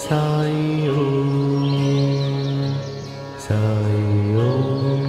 సాయి ఓం సాయి ఓం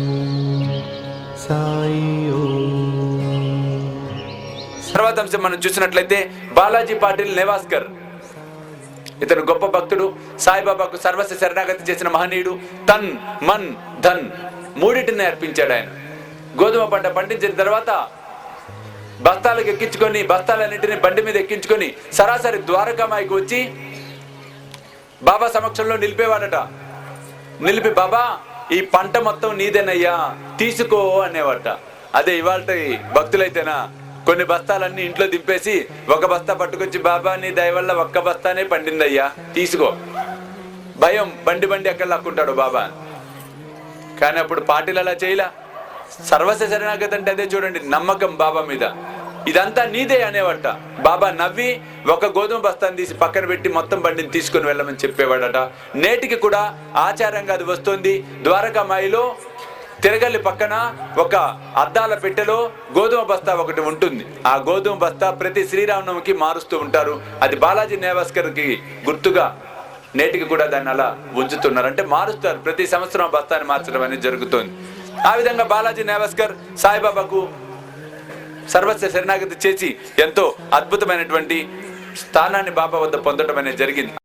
సాయి ఓం తర్వాత అంశం మనం చూసినట్లయితే బాలాజీ పాటిల్ నేవాస్కర్ ఇతను గొప్ప భక్తుడు సాయిబాబాకు సర్వస్వ శరణాగతి చేసిన మహనీయుడు తన్ మన్ ధన్ మూడింటిని అర్పించాడు ఆయన గోధుమ పంట పండించిన తర్వాత బస్తాలకు ఎక్కించుకొని బస్తాలన్నింటినీ బండి మీద ఎక్కించుకొని సరాసరి ద్వారకామాయికి వచ్చి బాబా సమక్షంలో నిలిపేవాడట నిలిపి బాబా ఈ పంట మొత్తం నీదేనయ్యా తీసుకో అనేవాట అదే ఇవాళ భక్తులైతేనా కొన్ని బస్తాలన్నీ ఇంట్లో దింపేసి ఒక బస్తా పట్టుకొచ్చి బాబా నీ దయ వల్ల ఒక్క బస్తానే పండిందయ్యా తీసుకో భయం బండి బండి ఎక్కడ లాక్కుంటాడు బాబా కానీ అప్పుడు పార్టీలు అలా చేయలా సర్వస్వ శరణాగతి అంటే అదే చూడండి నమ్మకం బాబా మీద ఇదంతా నీదే అనేవట బాబా నవ్వి ఒక గోధుమ బస్తాన్ని తీసి పక్కన పెట్టి మొత్తం బండిని తీసుకొని వెళ్ళమని చెప్పేవాడట నేటికి కూడా ఆచారంగా అది వస్తుంది ద్వారకామాయిలో తిరగల్లి పక్కన ఒక అద్దాల పెట్టెలో గోధుమ బస్తా ఒకటి ఉంటుంది ఆ గోధుమ బస్తా ప్రతి శ్రీరామనవమికి మారుస్తూ ఉంటారు అది బాలాజీ నేవాస్కర్కి గుర్తుగా నేటికి కూడా దాన్ని అలా ఉంచుతున్నారు అంటే మారుస్తారు ప్రతి సంవత్సరం ఆ బస్తాన్ని మార్చడం అనేది జరుగుతుంది ఆ విధంగా బాలాజీ నేవాస్కర్ సాయిబాబాకు సర్వస్వ శరణాగతి చేసి ఎంతో అద్భుతమైనటువంటి స్థానాన్ని బాబా వద్ద పొందడం అనేది జరిగింది